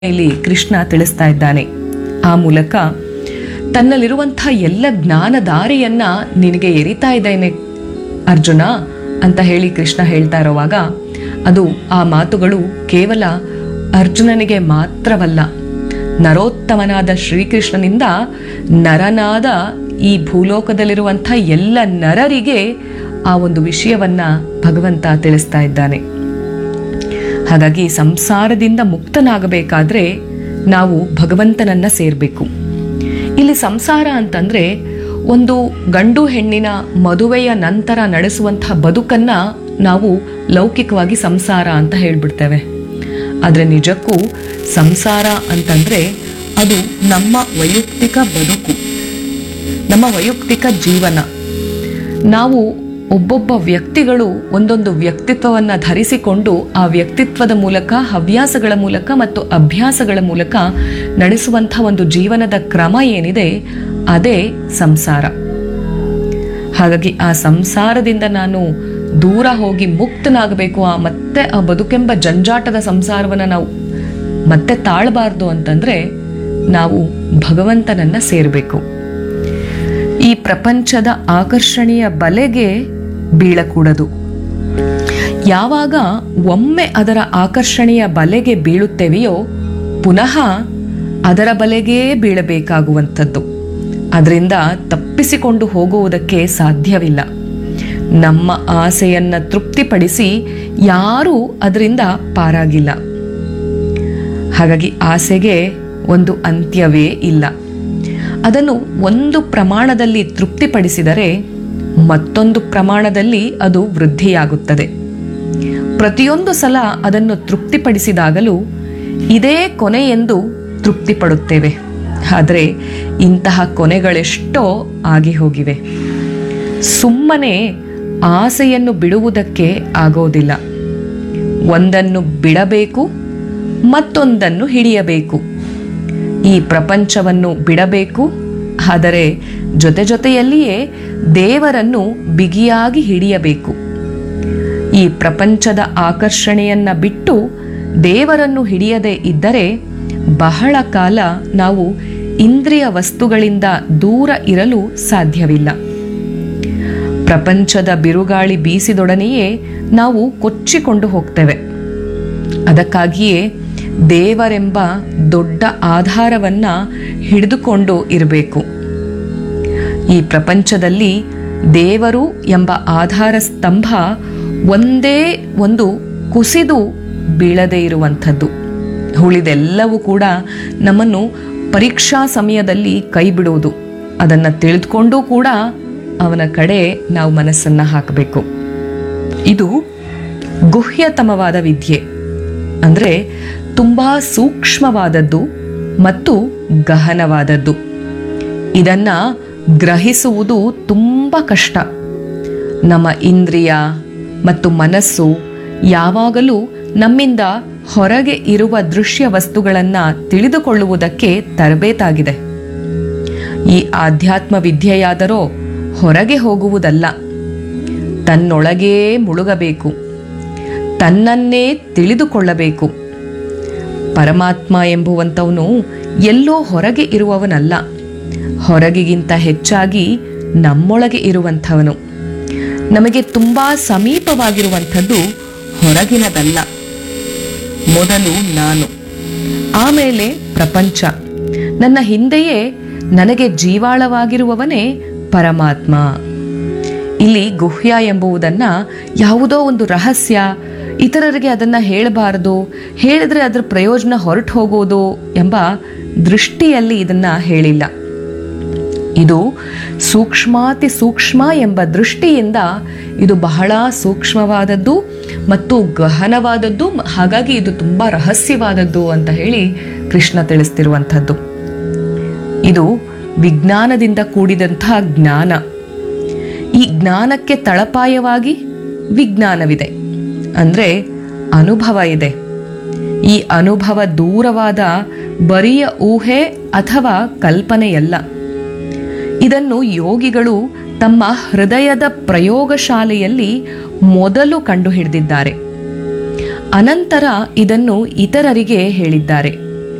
ಇಲ್ಲಿ ಕೃಷ್ಣ ತಿಳಿಸ್ತಾ ಇದ್ದಾನೆ ಆ ಮೂಲಕ ತನ್ನಲ್ಲಿರುವಂಥ ಎಲ್ಲ ಜ್ಞಾನಧಾರೆಯನ್ನ ನಿನಗೆ ಎರಿತಾ ಇದ್ದೇನೆ ಅರ್ಜುನ ಅಂತ ಹೇಳಿ ಕೃಷ್ಣ ಹೇಳ್ತಾ ಇರುವಾಗ ಅದು ಆ ಮಾತುಗಳು ಕೇವಲ ಅರ್ಜುನನಿಗೆ ಮಾತ್ರವಲ್ಲ ನರೋತ್ತಮನಾದ ಶ್ರೀಕೃಷ್ಣನಿಂದ ನರನಾದ ಈ ಭೂಲೋಕದಲ್ಲಿರುವಂಥ ಎಲ್ಲ ನರರಿಗೆ ಆ ಒಂದು ವಿಷಯವನ್ನ ಭಗವಂತ ತಿಳಿಸ್ತಾ ಇದ್ದಾನೆ ಹಾಗಾಗಿ ಸಂಸಾರದಿಂದ ಮುಕ್ತನಾಗಬೇಕಾದ್ರೆ ನಾವು ಭಗವಂತನನ್ನ ಸೇರಬೇಕು ಇಲ್ಲಿ ಸಂಸಾರ ಅಂತಂದ್ರೆ ಒಂದು ಗಂಡು ಹೆಣ್ಣಿನ ಮದುವೆಯ ನಂತರ ನಡೆಸುವಂತಹ ಬದುಕನ್ನ ನಾವು ಲೌಕಿಕವಾಗಿ ಸಂಸಾರ ಅಂತ ಹೇಳ್ಬಿಡ್ತೇವೆ ಆದರೆ ನಿಜಕ್ಕೂ ಸಂಸಾರ ಅಂತಂದ್ರೆ ಅದು ನಮ್ಮ ವೈಯಕ್ತಿಕ ಬದುಕು ನಮ್ಮ ವೈಯಕ್ತಿಕ ಜೀವನ ನಾವು ಒಬ್ಬೊಬ್ಬ ವ್ಯಕ್ತಿಗಳು ಒಂದೊಂದು ವ್ಯಕ್ತಿತ್ವವನ್ನು ಧರಿಸಿಕೊಂಡು ಆ ವ್ಯಕ್ತಿತ್ವದ ಮೂಲಕ ಹವ್ಯಾಸಗಳ ಮೂಲಕ ಮತ್ತು ಅಭ್ಯಾಸಗಳ ಮೂಲಕ ನಡೆಸುವಂಥ ಒಂದು ಜೀವನದ ಕ್ರಮ ಏನಿದೆ ಅದೇ ಸಂಸಾರ ಹಾಗಾಗಿ ಆ ಸಂಸಾರದಿಂದ ನಾನು ದೂರ ಹೋಗಿ ಮುಕ್ತನಾಗಬೇಕು ಆ ಮತ್ತೆ ಆ ಬದುಕೆಂಬ ಜಂಜಾಟದ ಸಂಸಾರವನ್ನು ನಾವು ಮತ್ತೆ ತಾಳಬಾರ್ದು ಅಂತಂದ್ರೆ ನಾವು ಭಗವಂತನನ್ನ ಸೇರಬೇಕು ಈ ಪ್ರಪಂಚದ ಆಕರ್ಷಣೆಯ ಬಲೆಗೆ ಬೀಳಕೂಡದು ಯಾವಾಗ ಒಮ್ಮೆ ಅದರ ಆಕರ್ಷಣೆಯ ಬಲೆಗೆ ಬೀಳುತ್ತೇವೆಯೋ ಪುನಃ ಅದರ ಬಲೆಗೇ ಬೀಳಬೇಕಾಗುವಂಥದ್ದು ಅದರಿಂದ ತಪ್ಪಿಸಿಕೊಂಡು ಹೋಗುವುದಕ್ಕೆ ಸಾಧ್ಯವಿಲ್ಲ ನಮ್ಮ ಆಸೆಯನ್ನ ತೃಪ್ತಿಪಡಿಸಿ ಯಾರೂ ಅದರಿಂದ ಪಾರಾಗಿಲ್ಲ ಹಾಗಾಗಿ ಆಸೆಗೆ ಒಂದು ಅಂತ್ಯವೇ ಇಲ್ಲ ಅದನ್ನು ಒಂದು ಪ್ರಮಾಣದಲ್ಲಿ ತೃಪ್ತಿಪಡಿಸಿದರೆ ಮತ್ತೊಂದು ಪ್ರಮಾಣದಲ್ಲಿ ಅದು ವೃದ್ಧಿಯಾಗುತ್ತದೆ ಪ್ರತಿಯೊಂದು ಸಲ ಅದನ್ನು ತೃಪ್ತಿಪಡಿಸಿದಾಗಲೂ ಇದೇ ಕೊನೆ ಎಂದು ತೃಪ್ತಿಪಡುತ್ತೇವೆ ಆದರೆ ಇಂತಹ ಕೊನೆಗಳೆಷ್ಟೋ ಆಗಿ ಹೋಗಿವೆ ಸುಮ್ಮನೆ ಆಸೆಯನ್ನು ಬಿಡುವುದಕ್ಕೆ ಆಗೋದಿಲ್ಲ ಒಂದನ್ನು ಬಿಡಬೇಕು ಮತ್ತೊಂದನ್ನು ಹಿಡಿಯಬೇಕು ಈ ಪ್ರಪಂಚವನ್ನು ಬಿಡಬೇಕು ಆದರೆ ಜೊತೆ ಜೊತೆಯಲ್ಲಿಯೇ ದೇವರನ್ನು ಬಿಗಿಯಾಗಿ ಹಿಡಿಯಬೇಕು ಈ ಪ್ರಪಂಚದ ಆಕರ್ಷಣೆಯನ್ನ ಬಿಟ್ಟು ದೇವರನ್ನು ಹಿಡಿಯದೇ ಇದ್ದರೆ ಬಹಳ ಕಾಲ ನಾವು ಇಂದ್ರಿಯ ವಸ್ತುಗಳಿಂದ ದೂರ ಇರಲು ಸಾಧ್ಯವಿಲ್ಲ ಪ್ರಪಂಚದ ಬಿರುಗಾಳಿ ಬೀಸಿದೊಡನೆಯೇ ನಾವು ಕೊಚ್ಚಿಕೊಂಡು ಹೋಗ್ತೇವೆ ಅದಕ್ಕಾಗಿಯೇ ದೇವರೆಂಬ ದೊಡ್ಡ ಆಧಾರವನ್ನ ಹಿಡಿದುಕೊಂಡು ಇರಬೇಕು ಈ ಪ್ರಪಂಚದಲ್ಲಿ ದೇವರು ಎಂಬ ಆಧಾರ ಸ್ತಂಭ ಒಂದೇ ಒಂದು ಕುಸಿದು ಬೀಳದೇ ಇರುವಂಥದ್ದು ಉಳಿದೆಲ್ಲವೂ ಕೂಡ ನಮ್ಮನ್ನು ಪರೀಕ್ಷಾ ಸಮಯದಲ್ಲಿ ಕೈ ಬಿಡುವುದು ಅದನ್ನು ತಿಳಿದುಕೊಂಡೂ ಕೂಡ ಅವನ ಕಡೆ ನಾವು ಮನಸ್ಸನ್ನ ಹಾಕಬೇಕು ಇದು ಗುಹ್ಯತಮವಾದ ವಿದ್ಯೆ ಅಂದರೆ ತುಂಬಾ ಸೂಕ್ಷ್ಮವಾದದ್ದು ಮತ್ತು ಗಹನವಾದದ್ದು ಇದನ್ನ ಗ್ರಹಿಸುವುದು ತುಂಬ ಕಷ್ಟ ನಮ್ಮ ಇಂದ್ರಿಯ ಮತ್ತು ಮನಸ್ಸು ಯಾವಾಗಲೂ ನಮ್ಮಿಂದ ಹೊರಗೆ ಇರುವ ದೃಶ್ಯ ವಸ್ತುಗಳನ್ನ ತಿಳಿದುಕೊಳ್ಳುವುದಕ್ಕೆ ತರಬೇತಾಗಿದೆ ಈ ಆಧ್ಯಾತ್ಮ ವಿದ್ಯೆಯಾದರೋ ಹೊರಗೆ ಹೋಗುವುದಲ್ಲ ತನ್ನೊಳಗೇ ಮುಳುಗಬೇಕು ತನ್ನನ್ನೇ ತಿಳಿದುಕೊಳ್ಳಬೇಕು ಪರಮಾತ್ಮ ಎಂಬುವಂಥವನು ಎಲ್ಲೋ ಹೊರಗೆ ಇರುವವನಲ್ಲ ಹೊರಗಿಗಿಂತ ಹೆಚ್ಚಾಗಿ ನಮ್ಮೊಳಗೆ ಇರುವಂಥವನು ನಮಗೆ ತುಂಬಾ ಸಮೀಪವಾಗಿರುವಂಥದ್ದು ಹೊರಗಿನದಲ್ಲ ಮೊದಲು ನಾನು ಆಮೇಲೆ ಪ್ರಪಂಚ ನನ್ನ ಹಿಂದೆಯೇ ನನಗೆ ಜೀವಾಳವಾಗಿರುವವನೇ ಪರಮಾತ್ಮ ಇಲ್ಲಿ ಗುಹ್ಯ ಎಂಬುವುದನ್ನ ಯಾವುದೋ ಒಂದು ರಹಸ್ಯ ಇತರರಿಗೆ ಅದನ್ನ ಹೇಳಬಾರದು ಹೇಳಿದ್ರೆ ಅದರ ಪ್ರಯೋಜನ ಹೊರಟು ಹೋಗೋದು ಎಂಬ ದೃಷ್ಟಿಯಲ್ಲಿ ಇದನ್ನ ಹೇಳಿಲ್ಲ ಇದು ಸೂಕ್ಷ್ಮಾತಿ ಸೂಕ್ಷ್ಮ ಎಂಬ ದೃಷ್ಟಿಯಿಂದ ಇದು ಬಹಳ ಸೂಕ್ಷ್ಮವಾದದ್ದು ಮತ್ತು ಗಹನವಾದದ್ದು ಹಾಗಾಗಿ ಇದು ತುಂಬಾ ರಹಸ್ಯವಾದದ್ದು ಅಂತ ಹೇಳಿ ಕೃಷ್ಣ ತಿಳಿಸ್ತಿರುವಂಥದ್ದು ಇದು ವಿಜ್ಞಾನದಿಂದ ಕೂಡಿದಂತಹ ಜ್ಞಾನ ಈ ಜ್ಞಾನಕ್ಕೆ ತಳಪಾಯವಾಗಿ ವಿಜ್ಞಾನವಿದೆ ಅಂದ್ರೆ ಅನುಭವ ಇದೆ ಈ ಅನುಭವ ದೂರವಾದ ಬರಿಯ ಊಹೆ ಅಥವಾ ಕಲ್ಪನೆಯಲ್ಲ ಇದನ್ನು ಯೋಗಿಗಳು ತಮ್ಮ ಹೃದಯದ ಪ್ರಯೋಗಶಾಲೆಯಲ್ಲಿ ಮೊದಲು ಕಂಡುಹಿಡಿದಿದ್ದಾರೆ ಅನಂತರ ಇದನ್ನು ಇತರರಿಗೆ ಹೇಳಿದ್ದಾರೆ